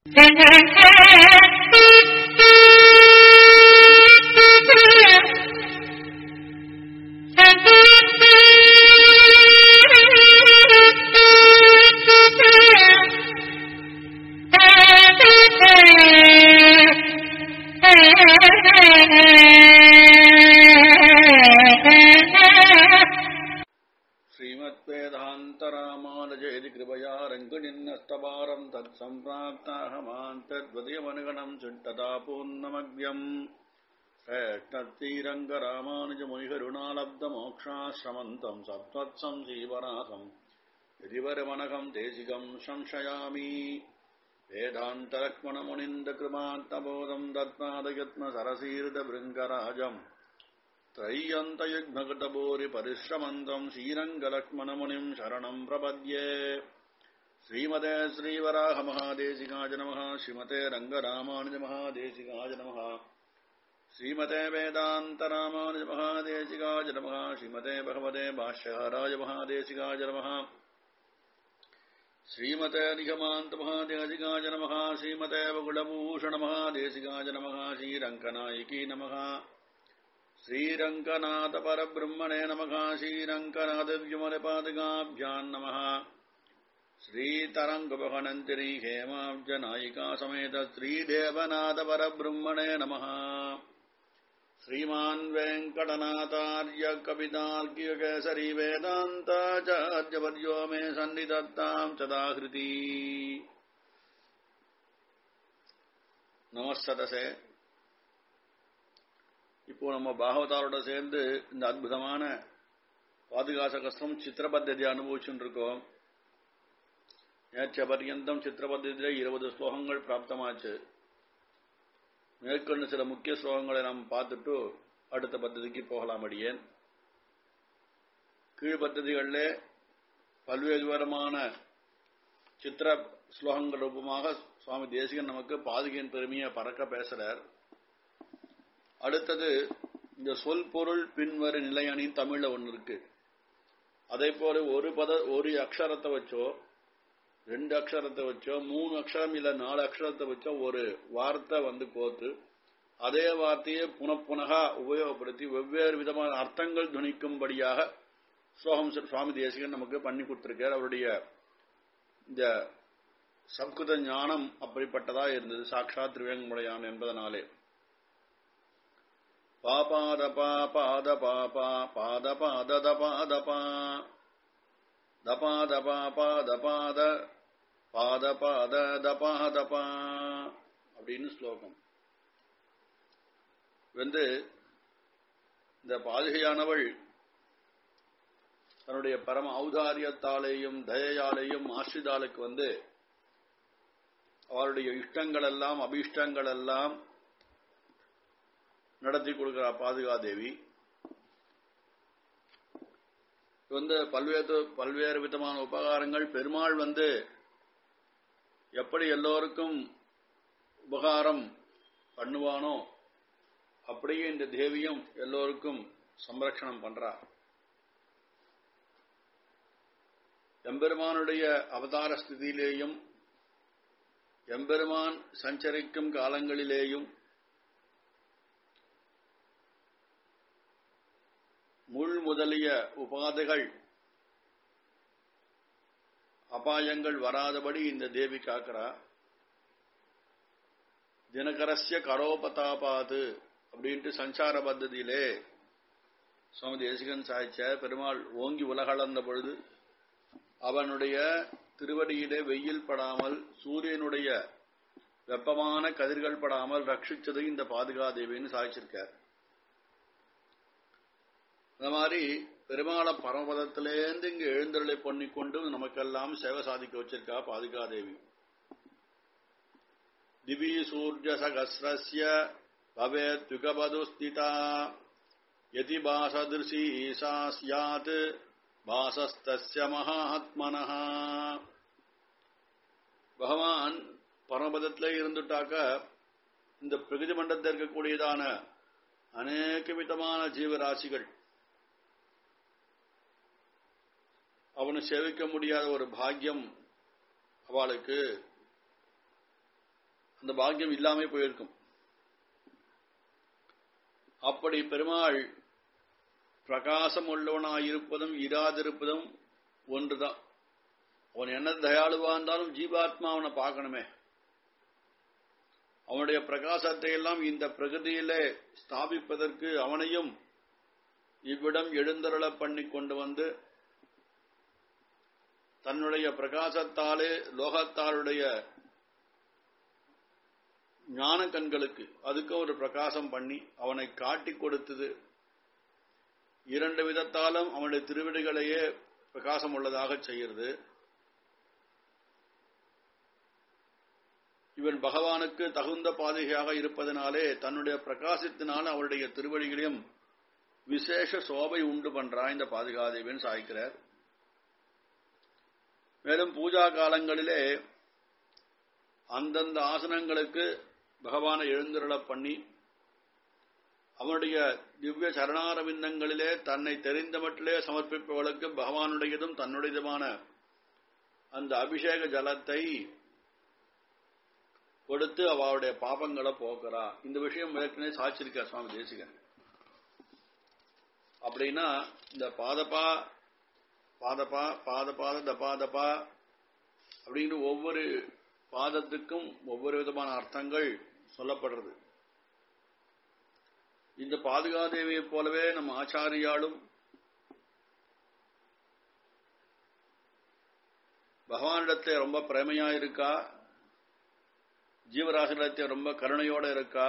श्रीमद्वेदान्तरामानुजयति कृपया रङ्गनिन्नस्तपारम् तत्सम्प्राप्ताहमान् तद्वदयमनुगणम् चिट्टता पूर्णमग्र्यम् श्रेष्ठतीरङ्गरामानुजमुनिकरुणालब्धमोक्षाश्रमन्तम् सत्त्वत्सम् जीवनाथम् गिरिवरमनघम् देशिकम् संशयामि वेदान्तलक्ष्मणमुनिन्दकृमात्तबोधम् दत्नादयत्नसरसीर्दभृङ्गराजम् त्रय्यन्तयुग्मगतभूरि परिश्रमन्तम् श्रीरङ्गलक्ष्मणमुनिम् शरणम् प्रपद्ये श्रीमते श्रीवराहमहादेशिकाय नमः श्रीमते रङ्गरामानुजमहादेशिकाय नमः श्रीमते वेदान्तरामानुजमहादेशिकाय नमः श्रीमते भगवते भाष्यहाराय महादेशिकाय नमः श्रीमते निगमान्तमहादेशिकाय नमः श्रीमते वकुलभूषणमहादेशिकाय नमः श्रीरङ्कनायकी नमः श्रीरङ्कनाथपरब्रह्मणे नमः श्रीरङ्कनाथव्यमलपादगाभ्याम् नमः श्रीतरङ्गभवनन्तिरी हेमाब्जनायिका समेत श्रीदेवनाथपरब्रह्मणे नमः श्रीमान् वेङ्कटनाथार्य कवितार्कियकेसरी वेदान्ताचार्यवर्यो मे सन्निधत्ताम् सदाहृति நமஸ்ததசே இப்போ நம்ம பாகவதாரோட சேர்ந்து இந்த அற்புதமான பாதுகாச கஷ்டம் சித்திர பத்ததி அனுபவிச்சுட்டு இருக்கோம் நேற்ற பர்யந்தம் சித்திர பத்ததியில இருபது ஸ்லோகங்கள் பிராப்தமாச்சு மேற்கொண்டு சில முக்கிய ஸ்லோகங்களை நாம் பார்த்துட்டு அடுத்த பத்ததிக்கு போகலாம் அடியேன் கீழ் பத்ததிகளிலே பல்வேறு விவரமான சித்திர ஸ்லோகங்கள் ரூபமாக சுவாமி தேசிகன் நமக்கு பாதுகையின் பெருமையை பறக்க பேசுறார் அடுத்தது இந்த சொல் பொருள் பின்வரு நிலையணி தமிழ்ல ஒன்று இருக்கு அதே போல ஒரு பத ஒரு அக்ஷரத்தை வச்சோ ரெண்டு அக்ஷரத்தை வச்சோ மூணு அக்ஷரம் இல்ல நாலு அக்ஷரத்தை வச்சோ ஒரு வார்த்தை வந்து கோத்து அதே வார்த்தையை புனப்புனகா உபயோகப்படுத்தி வெவ்வேறு விதமான அர்த்தங்கள் துணிக்கும்படியாக ஸ்லோகம் சுவாமி தேசிகன் நமக்கு பண்ணி கொடுத்திருக்கார் அவருடைய இந்த சம்ஸ்கிருத ஞானம் அப்படிப்பட்டதா இருந்தது சாட்சாத் திருவேங்கமுடையான் என்பதனாலே பாபாத பாபாத பாபா பாத பாத தபாத பா தபாத பாபாத பாத பாத பாத தபாத பா அப்படின்னு ஸ்லோகம் வந்து இந்த பாதுகையானவள் தன்னுடைய பரம ஔதாரியத்தாலேயும் தயையாலேயும் ஆசிரிதாளுக்கு வந்து அவருடைய இஷ்டங்கள் எல்லாம் அபிஷ்டங்கள் எல்லாம் நடத்தி கொடுக்கிறார் பாதுகாதேவி வந்து பல்வேறு பல்வேறு விதமான உபகாரங்கள் பெருமாள் வந்து எப்படி எல்லோருக்கும் உபகாரம் பண்ணுவானோ அப்படியே இந்த தேவியும் எல்லோருக்கும் சம்ரட்சணம் பண்றா எம்பெருமானுடைய அவதார ஸ்திதியிலேயும் எம்பெருமான் சஞ்சரிக்கும் காலங்களிலேயும் முள் முதலிய உபாதைகள் அபாயங்கள் வராதபடி இந்த தேவி காக்கிறா தினகரஸ்ய கரோபதாபாது அப்படின்ட்டு சஞ்சார பத்ததியிலே சுவாமி தேசிகன் சாய்ச்ச பெருமாள் ஓங்கி உலகளந்த பொழுது அவனுடைய திருவடியிலே வெயில் படாமல் சூரியனுடைய வெப்பமான கதிர்கள் படாமல் ரட்சிச்சது இந்த பாதுகாதேவின்னு சாய்ச்சிருக்கார் அந்த மாதிரி பெருமாள பரமபதத்திலேருந்து இங்கு எழுந்தருளை பண்ணிக்கொண்டு நமக்கெல்லாம் சேவை சாதிக்க வச்சிருக்கா பாதுகாதேவி திவி சூர்ய சகசிரஸ்ய பவேத் யுகபதுஸ்திதா யதி பாசதிருஷி ஈசா சியாத் பாசஸ்தஸ்ய மகாத்மனः பகவான் பரமபதத்திலே இருந்துட்டாக்க இந்த பிரகிருதி மண்டலத்தில் இருக்கக்கூடியதான அநேக விதமான ஜீவராசிகள் அவனை சேவிக்க முடியாத ஒரு பாக்கியம் அவளுக்கு அந்த பாக்கியம் இல்லாமே போயிருக்கும் அப்படி பெருமாள் பிரகாசம் உள்ளவனாயிருப்பதும் இராதிருப்பதும் ஒன்றுதான் அவன் என்ன தயாளுவா இருந்தாலும் ஜீவாத்மா அவனை பார்க்கணுமே அவனுடைய பிரகாசத்தை எல்லாம் இந்த பிரகதியிலே ஸ்தாபிப்பதற்கு அவனையும் இவ்விடம் எழுந்தருள பண்ணி கொண்டு வந்து தன்னுடைய பிரகாசத்தாலே லோகத்தாருடைய ஞான கண்களுக்கு அதுக்கு ஒரு பிரகாசம் பண்ணி அவனை காட்டி கொடுத்தது இரண்டு விதத்தாலும் அவனுடைய திருவிடைகளையே பிரகாசம் உள்ளதாக செய்கிறது இவன் பகவானுக்கு தகுந்த பாதையாக இருப்பதனாலே தன்னுடைய பிரகாசத்தினால் அவருடைய திருவடிகளையும் விசேஷ சோபை உண்டு பண்றா இந்த பாதுகாதேவன் சாய்க்கிறார் மேலும் பூஜா காலங்களிலே அந்தந்த ஆசனங்களுக்கு பகவானை எழுந்திரள பண்ணி அவனுடைய திவ்ய சரணாரவிந்தங்களிலே தன்னை தெரிந்தமட்டிலே சமர்ப்பிப்பவர்களுக்கு பகவானுடையதும் தன்னுடையதுமான அந்த அபிஷேக ஜலத்தை கொடுத்து அவளுடைய பாபங்களை போக்குறா இந்த விஷயம் ஏற்கனவே சாட்சிருக்கார் சுவாமி தேசிகன் அப்படின்னா இந்த பாதப்பா பாதப்பா பாத பாத தபாதப்பா அப்படின்னு ஒவ்வொரு பாதத்துக்கும் ஒவ்வொரு விதமான அர்த்தங்கள் சொல்லப்படுறது இந்த பாதுகாதேவியை போலவே நம்ம ஆச்சாரியாலும் பகவானிடத்தை ரொம்ப பிரேமையா இருக்கா ஜீவராசிடத்தை ரொம்ப கருணையோட இருக்கா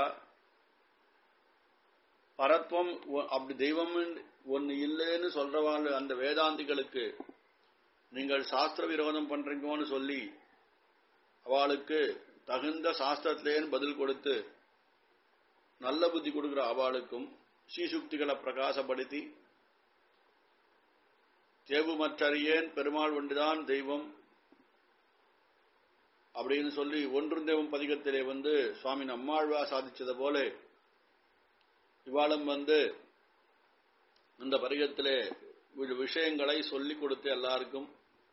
பரத்வம் அப்படி தெய்வம் ஒன்னு இல்லைன்னு சொல்றவாள் அந்த வேதாந்திகளுக்கு நீங்கள் சாஸ்திர விரோதம் பண்றீங்கன்னு சொல்லி அவளுக்கு தகுந்த சாஸ்திரத்திலேன்னு பதில் கொடுத்து நல்ல புத்தி கொடுக்கிற அவளுக்கும் ஸ்ரீசுக்திகளை பிரகாசப்படுத்தி தேவுமற்றறியேன் பெருமாள் ஒன்றுதான் தெய்வம் அப்படின்னு சொல்லி ஒன்றும் தெய்வம் பதிகத்திலே வந்து சுவாமி நம்மாழ்வா சாதிச்சது போல இவாளும் வந்து அந்த பதிகத்திலே விஷயங்களை சொல்லிக் கொடுத்து எல்லாருக்கும்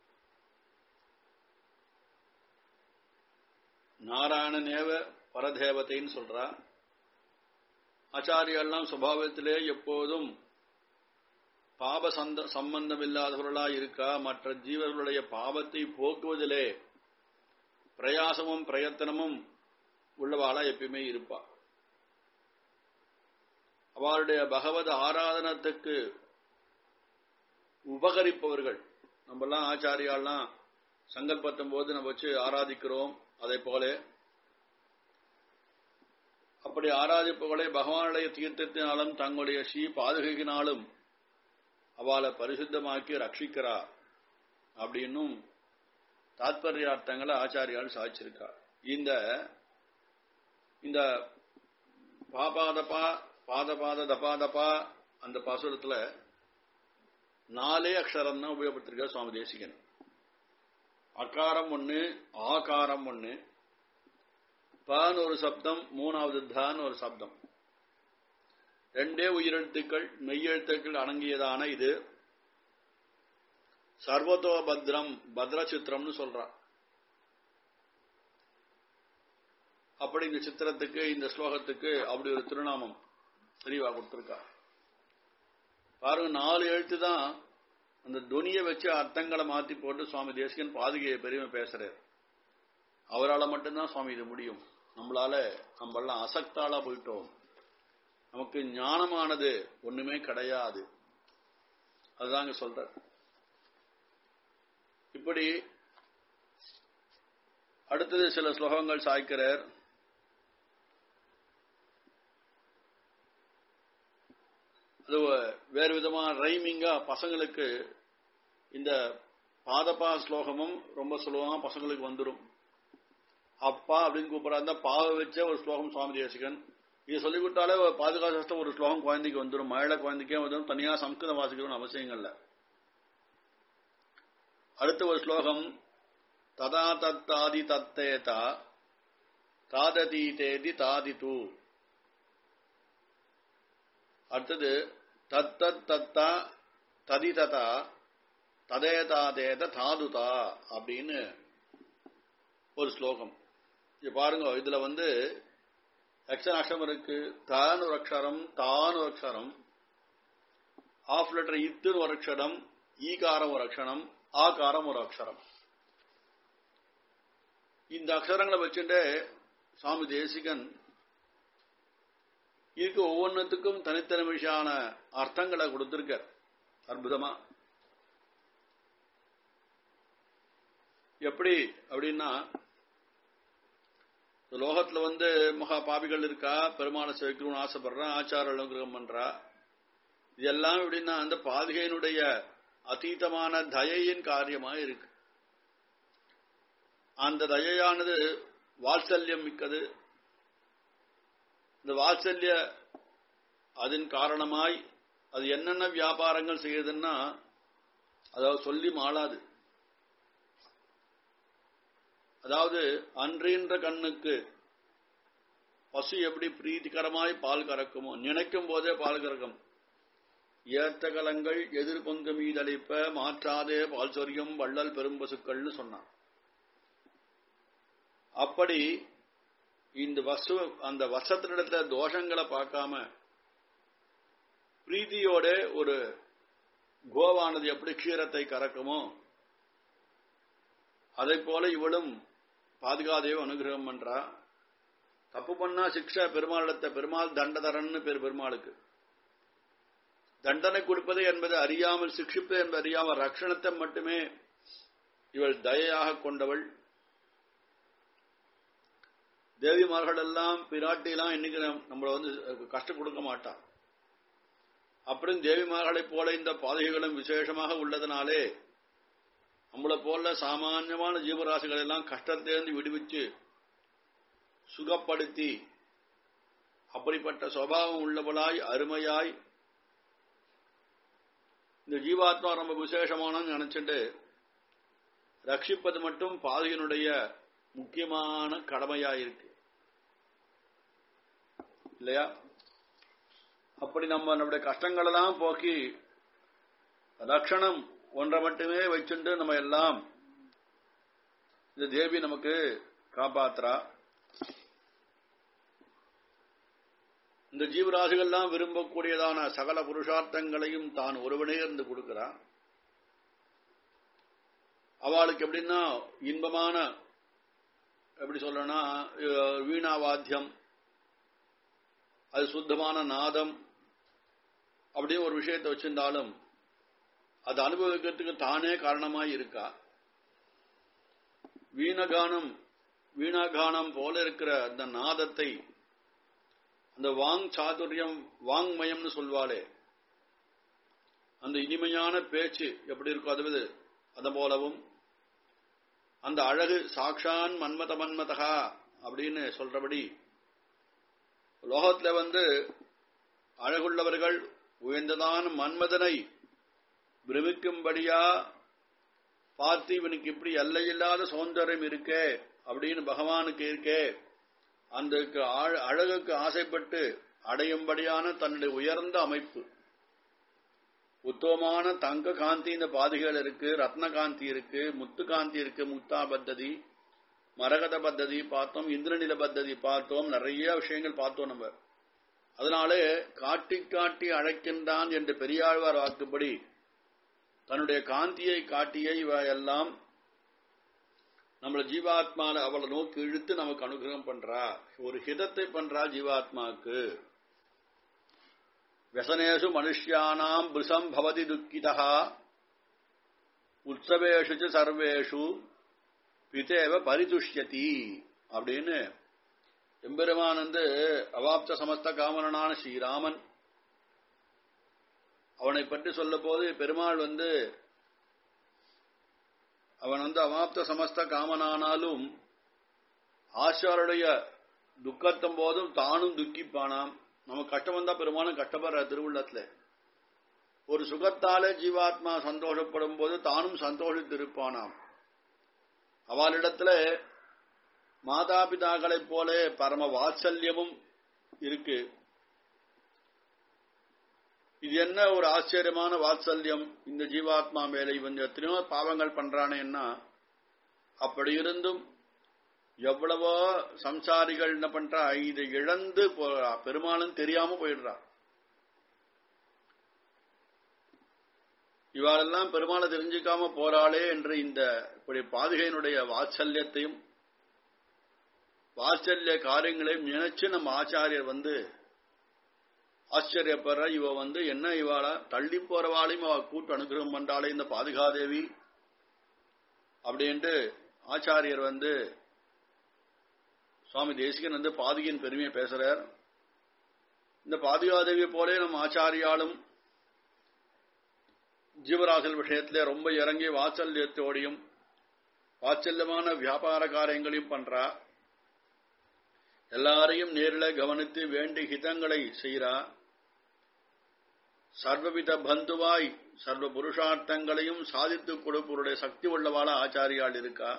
நாராயணனேவ பரதேவத்தைன்னு சொல்றா ஆச்சாரியெல்லாம் சுபாவத்திலே எப்போதும் பாப சந்த சம்பந்தம் இல்லாதவர்களா இருக்கா மற்ற ஜீவர்களுடைய பாவத்தை போக்குவதிலே பிரயாசமும் பிரயத்தனமும் உள்ளவாளா எப்பயுமே இருப்பா அவருடைய பகவத் ஆராதனத்துக்கு உபகரிப்பவர்கள் நம்மெல்லாம் ஆச்சாரியாலாம் சங்கல்பத்தும் போது நம்ம வச்சு ஆராதிக்கிறோம் அதை போல அப்படி ஆராதிப்பவர்களை பகவானுடைய தீர்த்தத்தினாலும் தங்களுடைய ஸ்ரீ பாதுகையினாலும் அவளை பரிசுத்தமாக்கி ரட்சிக்கிறா அப்படின்னும் தாத்பரியார்த்தங்களை ஆச்சாரியால் சாதிச்சிருக்கா இந்த இந்த பாபாதப்பா பாதபாத தபாதப்பா அந்த பாசுரத்துல நாலே அக்ஷரம் தான் உபயோகப்படுத்திருக்க சுவாமி தேசிகன் அகாரம் ஒண்ணு ஆகாரம் ஒண்ணு பான்னு ஒரு சப்தம் மூணாவது தான் ஒரு சப்தம் ரெண்டே உயிரெழுத்துக்கள் மெய்யெழுத்துக்கள் அடங்கியதான இது சர்வதோ பத்ரம் பத்ர சித்திரம்னு சொல்றான் அப்படி இந்த சித்திரத்துக்கு இந்த ஸ்லோகத்துக்கு அப்படி ஒரு திருநாமம் தெளிவா கொடுத்திருக்கா பாருங்க நாலு எழுத்து தான் அந்த துணியை வச்சு அர்த்தங்களை மாத்தி போட்டு சுவாமி தேசிகன் பாதுகையை பெருமை பேசுறாரு அவரால் மட்டும்தான் சுவாமி இது முடியும் நம்மளால நம்ம எல்லாம் அசக்தாலா போயிட்டோம் நமக்கு ஞானமானது ஒண்ணுமே கிடையாது அதுதாங்க சொல்ற இப்படி அடுத்தது சில ஸ்லோகங்கள் சாய்க்கிறார் அது வேறு விதமான ரைமிங்கா பசங்களுக்கு இந்த பாதப்பா ஸ்லோகமும் ரொம்ப சுலபமா பசங்களுக்கு வந்துடும் அப்பா அப்படின்னு கூப்பிடறா இருந்தா பாவை வச்ச ஒரு ஸ்லோகம் சுவாமி தேசிகன் இது சொல்லி கொடுத்தாலே பாதுகாப்பு ஒரு ஸ்லோகம் குழந்தைக்கு வந்துடும் மழை குழந்தைக்கே வந்துடும் தனியா சம்ஸ்கிருதம் வாசிக்கணும்னு அவசியம் இல்லை அடுத்த ஒரு ஸ்லோகம் ததா தத்தாதி தத்தேதா தாததீதேதி தாதிது அடுத்தது தத்தத் தத்தா ததிததா ததேதாதேத தாதுதா அப்படின்னு ஒரு ஸ்லோகம் இங்க பாருங்க இதுல வந்து எக்ஷன் அக்ஷரம் இருக்கு தான் ஒரு அக்ஷரம் தான் ஒரு அக்ஷரம் ஆஃப் லெட்டர் இத்துன்னு ஒரு அக்ஷரம் ஈகாரம் ஒரு அக்ஷரம் ஆகாரம் ஒரு அக்ஷரம் இந்த அக்ஷரங்களை வச்சுட்டு சுவாமி தேசிகன் இதுக்கு ஒவ்வொன்றுத்துக்கும் தனித்தனி விஷயான அர்த்தங்களை கொடுத்திருக்க அற்புதமா எப்படி அப்படின்னா இந்த லோகத்துல வந்து மகா பாபிகள் இருக்கா பெருமாளை சேவிக்கணும்னு ஆசைப்படுறான் ஆச்சார அனுகிரகம் பண்றா இதெல்லாம் எப்படின்னா அந்த பாதுகையினுடைய அதீதமான தயையின் காரியமா இருக்கு அந்த தயையானது வாத்சல்யம் மிக்கது இந்த வாத்சல்ய அதன் காரணமாய் அது என்னென்ன வியாபாரங்கள் செய்யுதுன்னா அதாவது சொல்லி மாளாது அதாவது அன்றின்ற கண்ணுக்கு பசு எப்படி பிரீத்திகரமாய் பால் கறக்குமோ நினைக்கும் போதே பால் கறக்கும் ஏத்த கலங்கள் எதிர்பொங்கு மீதளிப்ப மாற்றாதே பால் சொரியும் வள்ளல் பெரும்பசுக்கள்னு சொன்னான் அப்படி இந்த வசு அந்த வசத்தினிடத்துல தோஷங்களை பார்க்காம பிரீதியோட ஒரு கோவானது எப்படி க்ஷீரத்தை கறக்குமோ அதை போல இவளும் பாதுகாதேவ அனுகிரகம் பண்றா தப்பு பண்ணா சிக்ஷா பெருமாளிடத்தை பெருமாள் தண்டதரன்னு பேர் பெருமாளுக்கு தண்டனை கொடுப்பது என்பது அறியாமல் சிக்ஷிப்பது என்பது அறியாமல் ரட்சணத்தை மட்டுமே இவள் தயையாக கொண்டவள் தேவிமார்கள் எல்லாம் பிராட்டிலாம் இன்னைக்கு நம்மளை வந்து கஷ்டம் கொடுக்க மாட்டான் அப்புறம் தேவிமார்களைப் போல இந்த பாதகைகளும் விசேஷமாக உள்ளதனாலே நம்மளை போல சாமானியமான ஜீவராசிகள் எல்லாம் கஷ்டத்திலிருந்து விடுவிச்சு சுகப்படுத்தி அப்படிப்பட்ட சுவாவம் உள்ளவளாய் அருமையாய் இந்த ஜீவாத்மா ரொம்ப விசேஷமான நினைச்சிட்டு ரட்சிப்பது மட்டும் பாதையினுடைய முக்கியமான கடமையாயிருக்கு இல்லையா அப்படி நம்ம நம்முடைய கஷ்டங்களெல்லாம் போக்கி ரட்சணம் ஒன்றை மட்டுமே வச்சுட்டு நம்ம எல்லாம் இந்த தேவி நமக்கு காப்பாத்துறா இந்த ஜீவராசிகள்லாம் விரும்பக்கூடியதான சகல புருஷார்த்தங்களையும் தான் ஒருவனே இருந்து கொடுக்கிறான் அவளுக்கு எப்படின்னா இன்பமான எப்படி சொல்லனா வீணாவாத்தியம் அது சுத்தமான நாதம் அப்படியே ஒரு விஷயத்தை வச்சிருந்தாலும் அது அனுபவிக்கிறதுக்கு தானே காரணமாய் இருக்கா வீணகானம் வீணாகானம் போல இருக்கிற அந்த நாதத்தை அந்த வாங் சாதுரியம் வாங்மயம்னு சொல்வாளே அந்த இனிமையான பேச்சு எப்படி இருக்கோ அது அது போலவும் அந்த அழகு சாக்ஷான் மன்மத மன்மதகா அப்படின்னு சொல்றபடி லோகத்துல வந்து அழகுள்ளவர்கள் உயர்ந்ததான மன்மதனை பிரமிக்கும்படியா பார்த்து இவனுக்கு இப்படி எல்லையில்லாத சௌந்தரியம் இருக்கே அப்படின்னு பகவானுக்கு இருக்கே அந்த அழகுக்கு ஆசைப்பட்டு அடையும்படியான தன்னுடைய உயர்ந்த அமைப்பு உத்தமமான தங்க காந்தி இந்த பாதைகள் இருக்கு ரத்ன காந்தி இருக்கு முத்து காந்தி இருக்கு முத்தா பத்ததி மரகத பத்ததி பார்த்தோம் இந்திரநில பத்ததி பார்த்தோம் நிறைய விஷயங்கள் பார்த்தோம் நம்ம அதனாலே காட்டி காட்டி அழைக்கின்றான் என்று பெரியாழ்வார் வாக்குப்படி தன்னுடைய காந்தியை காட்டிய இவ எல்லாம் நம்மள ஜீவாத்மால அவளை நோக்கி இழுத்து நமக்கு அனுகிரகம் பண்றா ஒரு ஹிதத்தை பண்றா ஜீவாத்மாவுக்கு व्यसनेषु मनुष्याणाम् वृषम् भवति दुःखितः உற்சவேஷு சர்வேஷு பிதேவ பரிதுஷ்யதி அப்படின்னு எம்பெருமான் வந்து அவாப்த சமஸ்த காமரனான ஸ்ரீராமன் அவனை பற்றி சொல்ல போது பெருமாள் வந்து அவன் வந்து அவாப்த சமஸ்த காமனானாலும் ஆச்சாருடைய துக்கத்தும் போதும் தானும் துக்கிப்பானாம் நமக்கு கஷ்டம் வந்தா பெருமானும் கஷ்டப்படுற திருவுள்ளத்துல ஒரு சுகத்தாலே ஜீவாத்மா சந்தோஷப்படும் போது தானும் சந்தோஷத்திருப்பானாம் அவளிடத்துல மாதா பிதாக்களைப் போல பரம வாத்சல்யமும் இருக்கு இது என்ன ஒரு ஆச்சரியமான வாத்சல்யம் இந்த ஜீவாத்மா மேல இவன் எத்தனையோ பாவங்கள் பண்றானேன்னா அப்படி இருந்தும் எவ்வளவோ சம்சாரிகள் என்ன பண்றா இதை இழந்து போறா பெருமாளும் தெரியாம போயிடுறா இவாளெல்லாம் பெருமாளை தெரிஞ்சுக்காம போறாளே என்று இந்த இப்படி பாதுகையினுடைய வாத்சல்யத்தையும் வாத்சல்ய காரியங்களையும் நினைச்சு நம்ம ஆச்சாரியர் வந்து ஆச்சரியப்படுற இவ வந்து என்ன இவாளா தள்ளி போறவாளையும் அவ கூட்டு அனுகிரகம் பண்றாளே இந்த பாதுகாதேவி அப்படின்ட்டு ஆச்சாரியர் வந்து சுவாமி தேசிகன் வந்து பாதுகையின் பெருமையை பேசுறார் இந்த பாதுகாதேவியை போலே நம்ம ஆச்சாரியாலும் ஜீவராசல் விஷயத்திலே ரொம்ப இறங்கி வாத்சல்யத்தோடையும் வாத்சல்யமான வியாபார காரியங்களையும் பண்றா எல்லாரையும் நேரில் கவனித்து வேண்டி ஹிதங்களை செய்கிறா சர்வவித பந்துவாய் சர்வ புருஷார்த்தங்களையும் சாதித்துக் கொடுப்பவருடைய சக்தி உள்ளவாளா ஆச்சாரியால் இருக்கா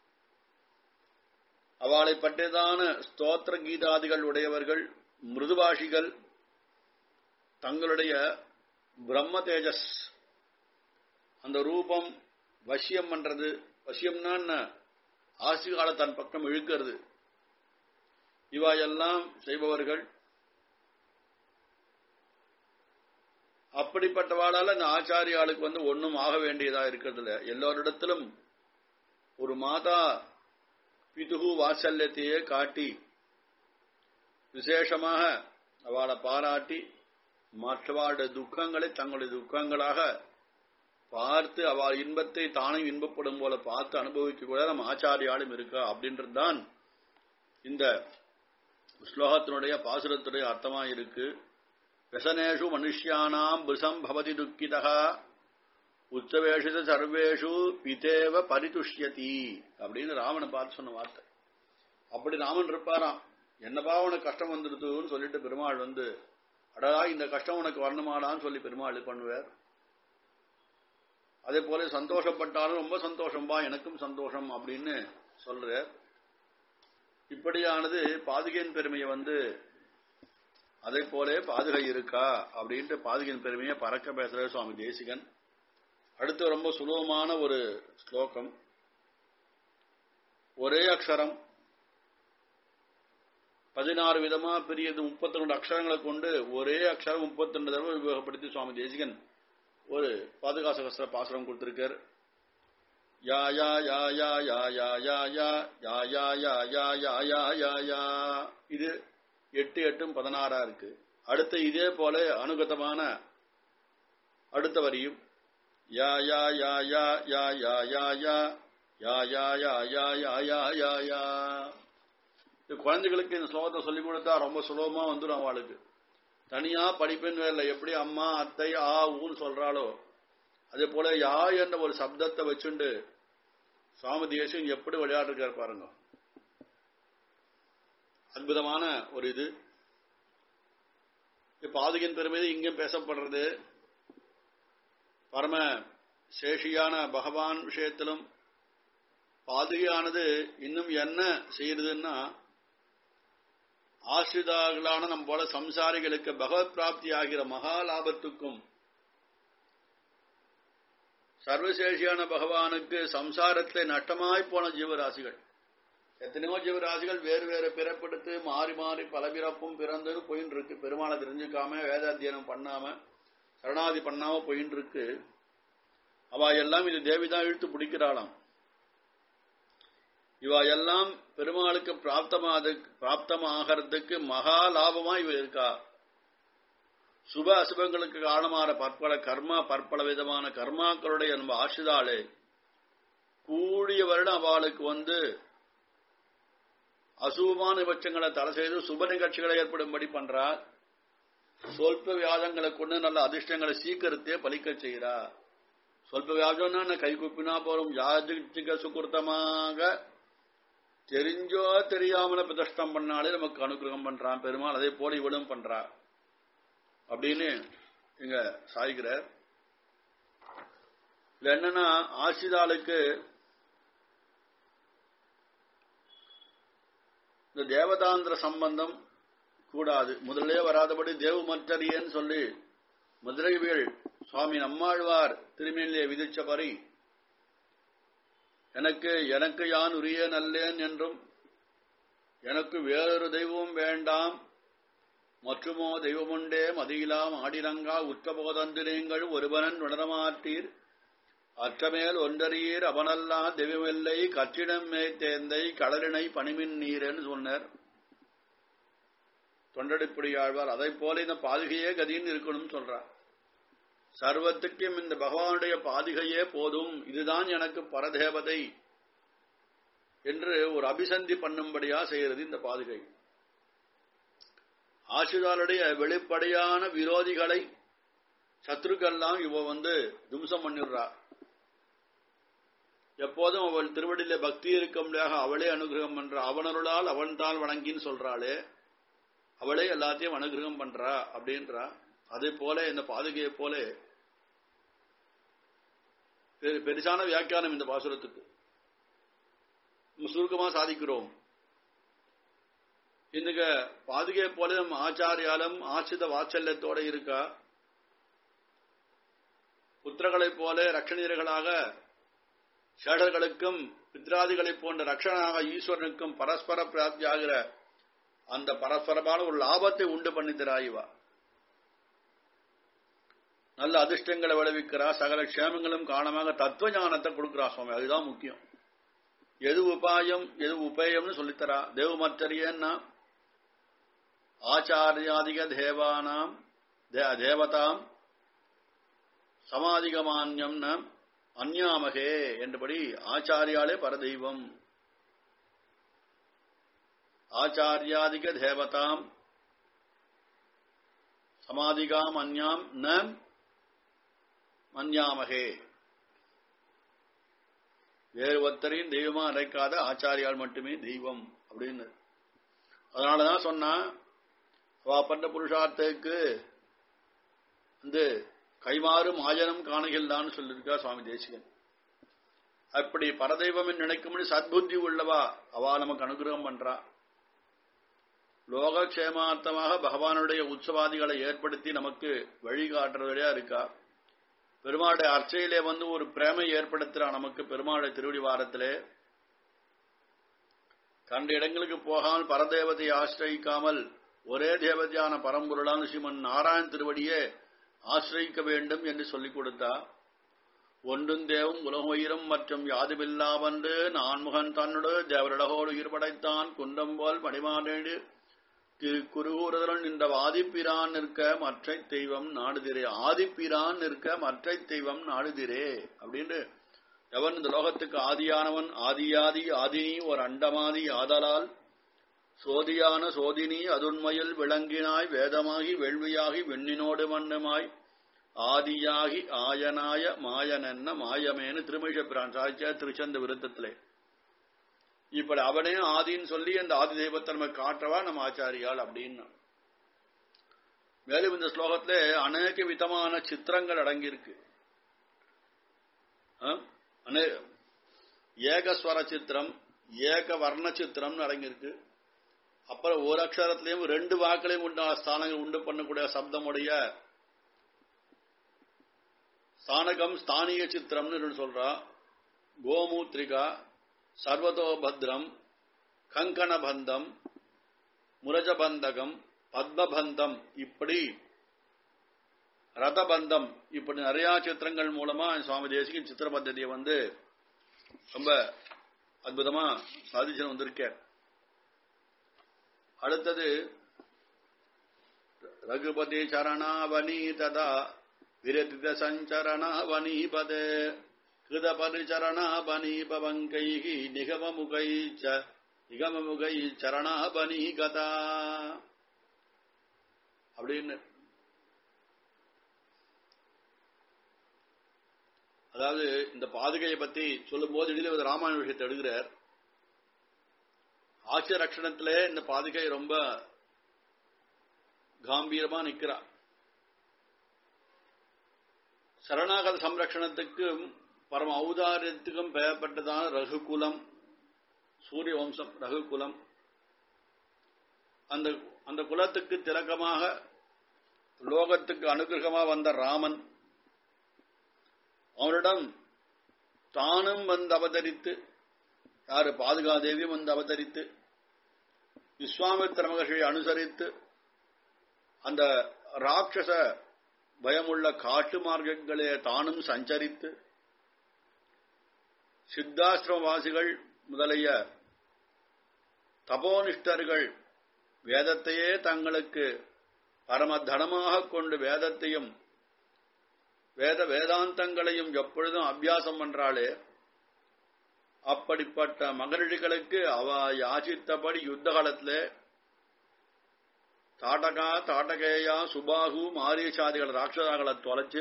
அவளை பற்றியதான ஸ்தோத்திர கீதாதிகள் உடையவர்கள் மிருதுபாஷிகள் தங்களுடைய பிரம்ம தேஜஸ் அந்த ரூபம் வசியம் பண்றது வசியம்னா என்ன ஆசிகால தன் பக்கம் இழுக்கிறது இவா எல்லாம் செய்பவர்கள் அப்படிப்பட்டவாளால இந்த ஆச்சாரியாளுக்கு வந்து ஒன்றும் ஆக வேண்டியதா இருக்கிறதுல எல்லோரிடத்திலும் ஒரு மாதா பிதுகு வாசல்யத்தையே காட்டி விசேஷமாக அவளை பாராட்டி மற்றவாளுடைய துக்கங்களை தங்களுடைய துக்கங்களாக பார்த்து அவள் இன்பத்தை தானும் இன்பப்படும் போல பார்த்து அனுபவிக்க கூட நம்ம ஆச்சாரியாலும் இருக்கா அப்படின்றது தான் இந்த ஸ்லோகத்தினுடைய பாசுரத்துடைய அர்த்தமா இருக்கு व्यसनेषु मनुष्याणाम् वृषम् भवति दुःखितः உற்சவேஷு சர்வேஷு பிதேவ பரிதுஷ்யதி அப்படின்னு ராமனை பார்த்து சொன்ன வார்த்தை அப்படி ராமன் இருப்பாராம் என்னப்பா உனக்கு கஷ்டம் வந்துடுதுன்னு சொல்லிட்டு பெருமாள் வந்து அடடா இந்த கஷ்டம் உனக்கு வரணுமாடான்னு சொல்லி பெருமாள் பண்ணுவார் அதே போல சந்தோஷப்பட்டாலும் ரொம்ப சந்தோஷம்பா எனக்கும் சந்தோஷம் அப்படின்னு சொல்றார் இப்படியானது பாதுகையின் பெருமையை வந்து அதை போலே பாதுகை இருக்கா அப்படின்ட்டு பாதுகையின் பெருமையை பறக்க பேசுற சுவாமி தேசிகன் அடுத்து ரொம்ப சுலபமான ஒரு ஸ்லோகம் ஒரே அக்ஷரம் பதினாறு விதமா பிரியது முப்பத்தி ரெண்டு அக்ஷரங்களை கொண்டு ஒரே அக்ஷரம் முப்பத்தி ரெண்டு தடவை உபயோகப்படுத்தி சுவாமி தேசிகன் ஒரு பாதுகாசகஸ்திர பாசுரம் கொடுத்திருக்கார் யா யா யா யா யா யா யா யா யா யா யா யா யா யா யா யா இது எட்டு எட்டும் பதினாறா இருக்கு அடுத்து இதே போல அனுகதமான அடுத்த வரியும் யா யா யா யா யா யா யா யா யா யா யா யா யா யா யா யா இது குழந்தைகளுக்கு இந்த ஸ்லோகத்தை சொல்லிக் கொடுத்தா ரொம்ப சுலபமா வந்துடும் அவளுக்கு தனியா படிப்பின் வேலை எப்படி அம்மா அத்தை ஆ ஊன்னு சொல்றாளோ அதே போல யா என்ற ஒரு சப்தத்தை வச்சுண்டு சுவாமி தேசியம் எப்படி விளையாடுறாரு பாருங்க அற்புதமான ஒரு இது பாதுகின் பெருமை இங்கும் பேசப்படுறது பரம சேஷியான பகவான் விஷயத்திலும் பாதுகையானது இன்னும் என்ன செய்யுதுன்னா ஆசிரிதார்களான நம்ம போல சம்சாரிகளுக்கு பகவத் பிராப்தி ஆகிற மகா லாபத்துக்கும் சர்வசேஷியான பகவானுக்கு சம்சாரத்தில் நட்டமாய் போன ஜீவராசிகள் எத்தனையோ ஜீவராசிகள் வேறு வேறு பிறப்பெடுத்து மாறி மாறி பல பிறப்பும் பிறந்து போயின்னு இருக்கு பெருமாளை தெரிஞ்சுக்காம வேதாத்தியனம் பண்ணாம சரணாதி பண்ணாம போயின்னு இருக்கு அவ எல்லாம் இது தேவிதான் இழுத்து பிடிக்கிறாளாம் இவ எல்லாம் பெருமாளுக்கு பிராப்தமாக பிராப்தமாகிறதுக்கு மகா லாபமா இவ இருக்கா சுப அசுபங்களுக்கு காரணமான பற்பல கர்மா பற்பல விதமான கர்மாக்களுடைய நம்ம ஆசிதாளே கூடிய வருடம் அவளுக்கு வந்து அசுபமான விபட்சங்களை தடை செய்து சுப நிகழ்ச்சிகளை ஏற்படும்படி பண்றார் சொல்ப வியாதங்களை கொண்டு நல்ல அதிர்ஷ்டங்களை சீக்கிரத்தே பலிக்க செய்கிறா சொல்ப வியாஜம்னா கை குப்பினா போறோம் யாஜிக சுகுர்த்தமாக தெரிஞ்சோ தெரியாமல பிரதிஷ்டம் பண்ணாலே நமக்கு அனுகிரகம் பண்றான் பெருமாள் அதே போல இவளும் பண்றா அப்படின்னு இங்க சாய்கிறார் இல்ல என்னன்னா ஆசிதாளுக்கு இந்த தேவதாந்திர சம்பந்தம் கூடாது முதல்லே வராதபடி தேவமற்றரியன்னு சொல்லி மதுரைவியல் சுவாமி நம்மாழ்வார் திருமேனிலே விதிச்சபடி எனக்கு எனக்கு யான் உரிய நல்லேன் என்றும் எனக்கு வேறொரு தெய்வமும் வேண்டாம் மற்றுமோ தெய்வமுண்டே மதியிலாம் ஆடிரங்கா உற்றபோதந்திரங்கள் ஒருவனன் உணரமாட்டீர் அற்றமேல் ஒன்றறியீர் அவனல்லா தெய்வமில்லை கற்றிடம் மேய்த்தேந்தை கடலினை பணிமின் நீரன்னு சொன்னார் தொண்டடிப்படி ஆழ்வார் அதை போல இந்த பாதுகையே கதின்னு இருக்கணும்னு சொல்றார் சர்வத்துக்கும் இந்த பகவானுடைய பாதுகையே போதும் இதுதான் எனக்கு பரதேவதை என்று ஒரு அபிசந்தி பண்ணும்படியா செய்கிறது இந்த பாதுகை ஆசிரியருடைய வெளிப்படையான விரோதிகளை சத்ருக்கெல்லாம் இவ வந்து தும்சம் பண்ணிடுறா எப்போதும் அவள் திருவடியில பக்தி இருக்கும்படியாக அவளே அனுகிரகம் பண்றா அவனருளால் அவன் தான் வணங்கின்னு சொல்றாளே அவளே எல்லாத்தையும் அனுகிரகம் பண்றா அப்படின்றா அதே போல இந்த பாதுகையை போல பெருசான வியாக்கியானம் இந்த பாசுரத்துக்கு சுருக்கமா சாதிக்கிறோம் இந்த பாதுகை போல நம்ம ஆச்சாரியாலும் ஆசிரித வாத்சல்யத்தோட இருக்கா புத்திரர்களைப் போல ரட்சணியர்களாக சேடர்களுக்கும் பித்ராதிகளைப் போன்ற ரட்சணாக ஈஸ்வரனுக்கும் பரஸ்பர பிராப்தியாகிற அந்த பரஸ்பரமான ஒரு லாபத்தை உண்டு பண்ணித்தராயிவா நல்ல அதிர்ஷ்டங்களை விளைவிக்கிறா சகல க்ஷேமங்களும் காரணமாக தத்துவ ஞானத்தை கொடுக்கிறா சுவாமி அதுதான் முக்கியம் எது உபாயம் எது உபேயம்னு சொல்லித்தரா தேவமத்தரியன்னா ஆச்சாரியாதிக தேவானாம் தேவதாம் சமாதிகமான்யம் ந அந்யாமகே என்றபடி ஆச்சாரியாலே பரதெய்வம் ஆச்சாரியாதிக தேவதாம் சமாதிகாம் அந்யாம் ந மன்யாமகே வேறு ஒருத்தரையும் தெய்வமா அழைக்காத ஆச்சாரியால் மட்டுமே தெய்வம் அப்படின்னு அதனாலதான் சொன்னா அவ பண்ண புருஷார்த்தத்துக்கு வந்து கைமாறு மாஜனம் காணுகின்றான்னு சொல்லியிருக்கா சுவாமி தேசிகன் அப்படி பரதெய்வம் நினைக்கும்படி சத்புத்தி உள்ளவா அவா நமக்கு அனுகிரகம் பண்றா லோகக்ஷேமார்த்தமாக பகவானுடைய உற்சவாதிகளை ஏற்படுத்தி நமக்கு வழிகாட்டுறதுலையா இருக்கா பெருமாளுடைய அர்ச்சையிலே வந்து ஒரு பிரேமை ஏற்படுத்துறா நமக்கு பெருமாளுடைய திருவடி வாரத்திலே கண்ட இடங்களுக்கு போகாமல் பரதேவத்தை ஆசிரியிக்காமல் ஒரே தேவதையான பரம்பொருளான ஸ்ரீமன் நாராயண் திருவடியே ஆசிரியிக்க வேண்டும் என்று சொல்லிக் கொடுத்தா ஒன்றும் தேவும் உலகுயிரும் மற்றும் யாதுமில்லாவன்று நான்முகன் தன்னோடு தேவரிடகோடு உயிர் படைத்தான் குன்றம் போல் மணிமானேடு குருகூறுதலன் இந்த ஆதிப்பிரான் நிற்க மற்ற தெய்வம் நாடுதிரே ஆதிப்பிரான் நிற்க மற்ற தெய்வம் நாடுதிரே அப்படின்னு எவன் இந்த லோகத்துக்கு ஆதியானவன் ஆதியாதி ஆதினி ஒரு அண்டமாதி ஆதலால் சோதியான சோதினி அதுண்மையில் விளங்கினாய் வேதமாகி வெள்வியாகி வெண்ணினோடு மண்ணுமாய் ஆதியாகி ஆயனாய மாயனென்ன மாயமேனு திருமிழ பிரான் சாய்ச்சா திருச்சந்த விருத்தத்திலே இப்படி அவனே ஆதின்னு சொல்லி அந்த ஆதி தெய்வத்தை நம்ம காட்டவா நம்ம ஆச்சாரியால் அப்படின்னு மேலும் இந்த ஸ்லோகத்திலே அநேக விதமான சித்திரங்கள் அடங்கியிருக்கு ஏகஸ்வர சித்திரம் ஏக வர்ண சித்திரம் அடங்கியிருக்கு அப்புறம் ஒரு அக்ஷரத்திலையும் ரெண்டு வாக்களையும் உண்டான ஸ்தானங்கள் உண்டு பண்ணக்கூடிய சப்தமுடைய ஸ்தானகம் ஸ்தானிய சித்திரம்னு சொல்றா கோமூத்ரிகா சர்வதோபத்ரம் கங்கணபந்தம் முரஜபந்தகம் பத்மபந்தம் இப்படி ரதபந்தம் இப்படி நிறைய சித்திரங்கள் மூலமா சுவாமி தேசிகன் சித்திர பദ്ധதியை வந்து ரொம்ப அற்புதமா சாதிச்சு வந்திருக்கார் அடுத்தது ரகுபதி சரணாவனி ததா விரதித சஞ்சரணாவனி பதே கிருத பரிச்சரணாபனி பவங்கை நிகமமுகை நிகமமுகை சரணாபனி கதா அப்படின்னு அதாவது இந்த பாதுகையை பத்தி சொல்லும் போது இடையில ராமாயண விஷயத்தை எடுக்கிறார் ஆட்சி ரட்சணத்திலே இந்த பாதுகை ரொம்ப காம்பீரமா நிக்கிறா சரணாகத சம்ரட்சணத்துக்கும் பரம ஔதாரியத்துக்கும் பெயர்பட்டதான ரகுகுலம் சூரிய வம்சம் ரகுகுலம் அந்த அந்த குலத்துக்கு திலக்கமாக லோகத்துக்கு அனுகிரகமாக வந்த ராமன் அவனிடம் தானும் வந்து அவதரித்து யாரு பாதுகாதேவியும் வந்து அவதரித்து விஸ்வாமித்திர மகர்ஷியை அனுசரித்து அந்த ராட்சச பயமுள்ள காட்டு மார்க்கங்களே தானும் சஞ்சரித்து சித்தாசிரமவாசிகள் முதலிய தபோனிஷ்டர்கள் வேதத்தையே தங்களுக்கு பரம தனமாக கொண்டு வேதத்தையும் வேத வேதாந்தங்களையும் எப்பொழுதும் அபியாசம் பண்றாளே அப்படிப்பட்ட மகரிஷிகளுக்கு அவ யாசித்தபடி யுத்த காலத்திலே தாட்டகா தாட்டகேயா சுபாகு மாரீசாதிகள் ராட்சதாகளை தொலைச்சு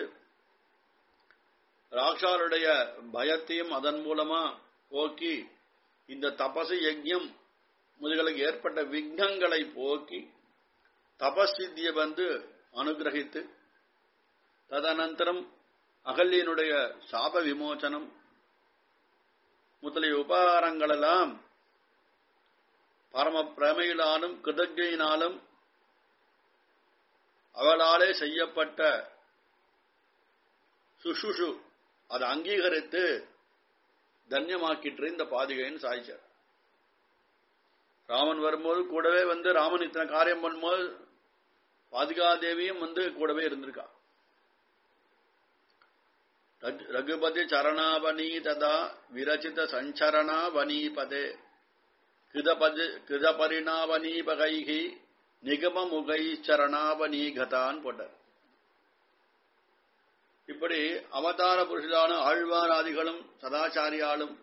ராட்சாருடைய பயத்தையும் அதன் மூலமா போக்கி இந்த தபசு யஜ்யம் முதல்களுக்கு ஏற்பட்ட விக்னங்களை போக்கி தபஸ்வித்தியை வந்து அனுகிரகித்து ததனந்தரம் அகல்யனுடைய சாப விமோச்சனம் முதலிய உபகாரங்களெல்லாம் பரம பிரமையினாலும் கிருதஜையினாலும் அவளாலே செய்யப்பட்ட சுஷுஷு அதை அங்கீகரித்து தன்யமாக்கிட்டு இந்த பாதிகைன்னு சாய்ச்சார் ராமன் வரும்போது கூடவே வந்து ராமன் இத்தனை காரியம் பண்ணும்போது பாதுகாதேவியும் வந்து கூடவே இருந்திருக்கா ரகுபதி சரணாவனி ததா விரச்சித சஞ்சரணாவனீபதே கிருதபதி கிருதபரிணாவனீபகைகி நிகம முகை சரணாவனீகதான் போட்டார் இப்படி அவதார புருஷனான ஆழ்வாராதிகளும் சதாச்சாரியாலும்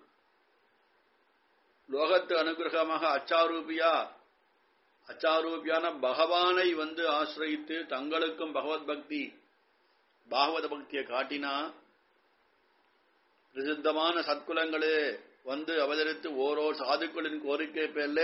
லோகத்து அனுகிரகமாக அச்சாரூபியா அச்சாரூபியான பகவானை வந்து ஆசிரியித்து தங்களுக்கும் பகவத் பக்தி பாகவத பக்தியை காட்டினா பிரசித்தமான சத்குலங்களே வந்து அவதரித்து ஓரோர் சாதுக்களின் கோரிக்கை பேர்லே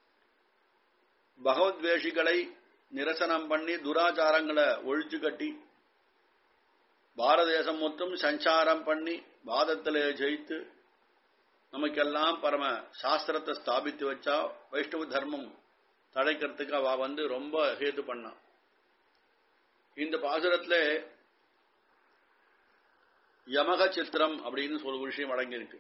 பகவத்வேஷிகளை நிரசனம் பண்ணி துராச்சாரங்களை ஒழிச்சு கட்டி பாரத தேசம் மொத்தம் சஞ்சாரம் பண்ணி வாதத்திலே ஜெயித்து நமக்கெல்லாம் பரம சாஸ்திரத்தை ஸ்தாபித்து வச்சா வைஷ்ணவ தர்மம் தடைக்கிறதுக்கு அவ வந்து ரொம்ப ஹேது பண்ணான் இந்த பாசுரத்துல யமக சித்திரம் அப்படின்னு சொல்ல ஒரு விஷயம் அடங்கியிருக்கு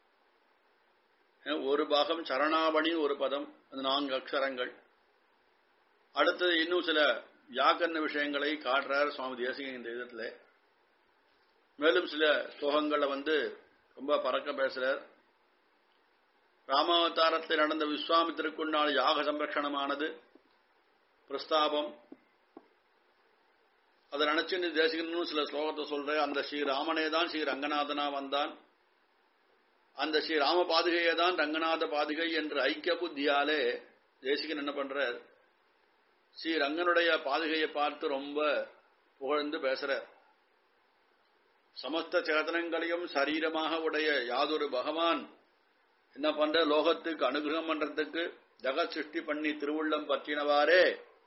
ஒரு பாகம் சரணாவணி ஒரு பதம் அது நான்கு அக்ஷரங்கள் அடுத்தது இன்னும் சில வியாக்கரண விஷயங்களை காட்டுறார் சுவாமி தேசிக இந்த விதத்துல மேலும் சில ஸ்லோகங்களை வந்து ரொம்ப பறக்க பேசுறார் ராமாவதாரத்தில் நடந்த விஸ்வாமித்திற்குண்டான யாக சம்ரக்ஷணமானது பிரஸ்தாபம் அதை நினைச்சு தேசிகனும் சில ஸ்லோகத்தை சொல்ற அந்த ஸ்ரீராமனே தான் ஸ்ரீ ரங்கநாதனா வந்தான் அந்த ஸ்ரீ ராம பாதுகையே தான் ரங்கநாத பாதுகை என்று ஐக்கிய புத்தியாலே தேசிகன் என்ன பண்ற ஸ்ரீ ரங்கனுடைய பாதுகையை பார்த்து ரொம்ப புகழ்ந்து பேசுற சமஸ்த சேதனங்களையும் சரீரமாக உடைய யாதொரு பகவான் என்ன பண்ற லோகத்துக்கு அனுகிரகம் பண்றதுக்கு ஜெகத் சிருஷ்டி பண்ணி திருவுள்ளம் பற்றினவாறே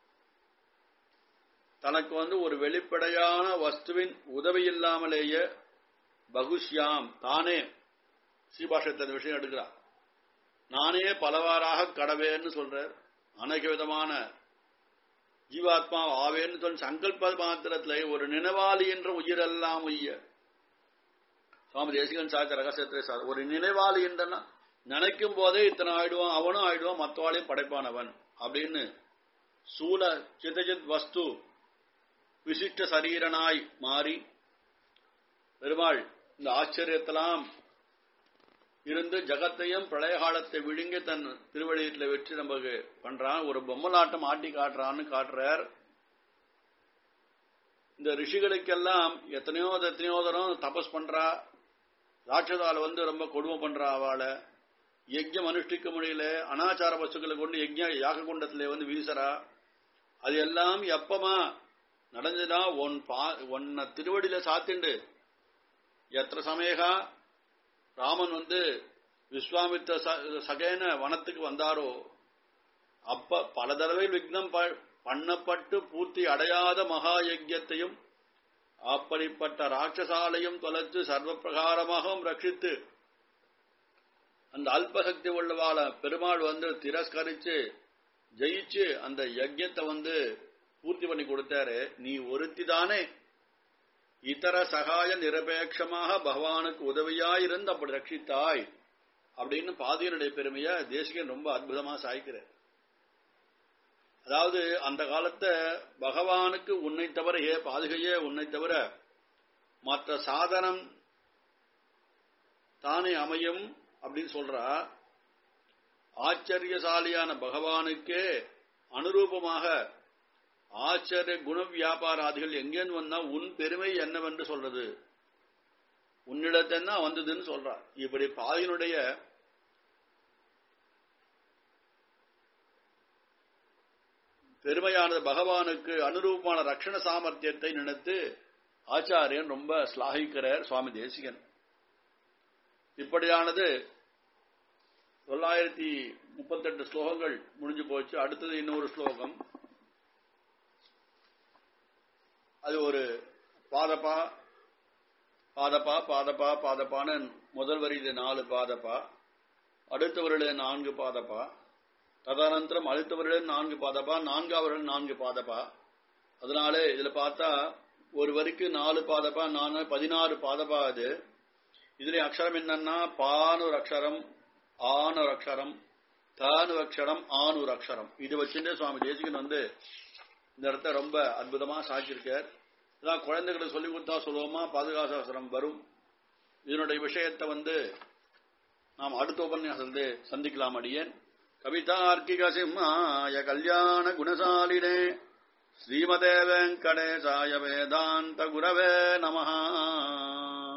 தனக்கு வந்து ஒரு வெளிப்படையான வஸ்துவின் உதவி இல்லாமலேயே பகுஷ்யாம் தானே ஸ்ரீபாஷத்தை விஷயம் எடுக்கிறார் நானே பலவாறாக கடவேன்னு சொல்றார் அநேக விதமான ஜீவாத்மா ஆவேன்னு சொல்லி சங்கல்ப மாத்திரத்திலே ஒரு நினைவாளி என்ற உயிரெல்லாம் உய்ய சுவாமி தேசிகன் சாச்ச ரகசியத்திலே சார் ஒரு நினைவாளி என்றனா நினைக்கும் போதே இத்தனை ஆயிடுவான் அவனும் ஆயிடுவான் மற்றவாளையும் படைப்பானவன் அப்படின்னு சூல சிதஜித் வஸ்து விசிஷ்ட சரீரனாய் மாறி பெருமாள் இந்த ஆச்சரியத்தெல்லாம் இருந்து ஜகத்தையும் பிரளய காலத்தை விழுங்கி தன் திருவடியத்தில் வெற்றி நமக்கு பண்றான் ஒரு பொம்மலாட்டம் ஆட்டி காட்டுறான்னு காட்டுறார் இந்த ரிஷிகளுக்கெல்லாம் எத்தனையோ எத்தனையோ தரம் தபஸ் பண்றா ராட்சதால வந்து ரொம்ப கொடுமை பண்றா அவளை யஜ்யம் அனுஷ்டிக்க முடியல அனாச்சார வஸ்துக்களை கொண்டு யஜ்ய யாக குண்டத்திலே வந்து வீசறா அது எல்லாம் எப்பமா நடந்துதா உன் பா உன்னை திருவடியில சாத்திண்டு எத்தனை சமயகா ராமன் வந்து விஸ்வாமித்த சகேன வனத்துக்கு வந்தாரோ அப்ப பல தடவை விக்னம் பண்ணப்பட்டு பூர்த்தி அடையாத மகா யஜ்யத்தையும் அப்படிப்பட்ட ராட்சசாலையும் தொலைத்து சர்வ பிரகாரமாகவும் ரட்சித்து அந்த அல்பசக்தி உள்ளவாள பெருமாள் வந்து திரஸ்கரிச்சு ஜெயிச்சு அந்த யஜ்யத்தை வந்து பூர்த்தி பண்ணி கொடுத்தாரு நீ ஒருத்தி தானே இதர சகாய நிரபேட்சமாக பகவானுக்கு உதவியாயிருந்து அப்படி ரட்சித்தாய் அப்படின்னு பாதியனுடைய பெருமைய தேசிகன் ரொம்ப அற்புதமா சாய்க்கிறார் அதாவது அந்த காலத்தை பகவானுக்கு உன்னை தவிர ஏ பாதுகையே உன்னை தவிர மற்ற சாதனம் தானே அமையும் அப்படின்னு சொல்றா ஆச்சரியசாலியான பகவானுக்கே அனுரூபமாக ஆச்சரிய குண வியாபாராதிகள் எங்கேன்னு வந்தா உன் பெருமை என்னவென்று சொல்றது உன்னிடத்தான் வந்ததுன்னு சொல்றா இப்படி பாதியினுடைய பெருமையானது பகவானுக்கு அனுரூபமான ரட்சண சாமர்த்தியத்தை நினைத்து ஆச்சாரியன் ரொம்ப ஸ்லாகிக்கிறார் சுவாமி தேசிகன் இப்படியானது தொள்ளாயிரத்தி முப்பத்தெட்டு ஸ்லோகங்கள் முடிஞ்சு போச்சு அடுத்தது இன்னொரு ஸ்லோகம் அது ஒரு பாதப்பா பாதப்பா பாதப்பா பாதப்பான்னு முதல் வரியில நாலு பாதப்பா அடுத்தவர்களே நான்கு பாதப்பா ததனந்தரம் அடுத்தவர்களே நான்கு பாதப்பா நான்காவர்கள் நான்கு பாதப்பா அதனாலே இதுல பார்த்தா ஒரு வரிக்கு நாலு பாதப்பா நானு பதினாறு பாதப்பா அது இதுல அக்ஷரம் என்னன்னா பானு ஒரு அக்ஷரம் ஆணு ஒரு அக்ஷரம் தானு அக்ஷரம் ஆணு ஒரு அக்ஷரம் இது வச்சுட்டு சுவாமி தேசிகன் வந்து இந்த இடத்த ரொம்ப அற்புதமா சாட்சியிருக்கார் இதான் குழந்தைகளுக்கு சொல்லி கொடுத்தா சொல்லுவோமா பாதுகாசாசனம் வரும் இதனுடைய விஷயத்தை வந்து நாம் அடுத்த உபன்யாசத்தை சந்திக்கலாம் அடியேன் கவிதார்க்கிக சிம்மாய கல்யாண குணசாலினே ஸ்ரீமதே வெங்கடேசாய வேதாந்த குரவே நமஹா